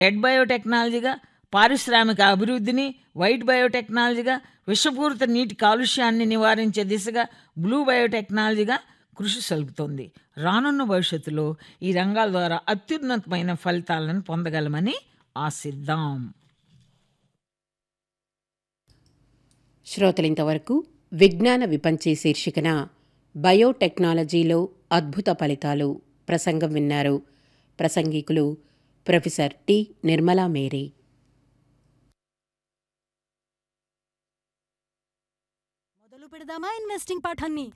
red బయోటెక్నాలజీగా పారిశ్రామిక అభివృద్ధిని white బయోటెక్నాలజీగా విషపూరిత నీటి కాలుష్యాన్ని నివారించే దిశగా బ్లూ బయోటెక్నాలజీగా కృషి సలుపుతోంది రానున్న భవిష్యత్తులో ఈ రంగాల ద్వారా అత్యున్నతమైన ఫలితాలను పొందగలమని ఆశిద్దాం శ్రోతలింతవరకు విజ్ఞాన విపంచే శీర్షికన బయోటెక్నాలజీలో అద్భుత ఫలితాలు ప్రసంగం విన్నారు ప్రసంగికులు ప్రొఫెసర్ టి నిర్మలా మేరీ మొదలు పెడదామా ఇన్వెస్టింగ్ పాఠాన్ని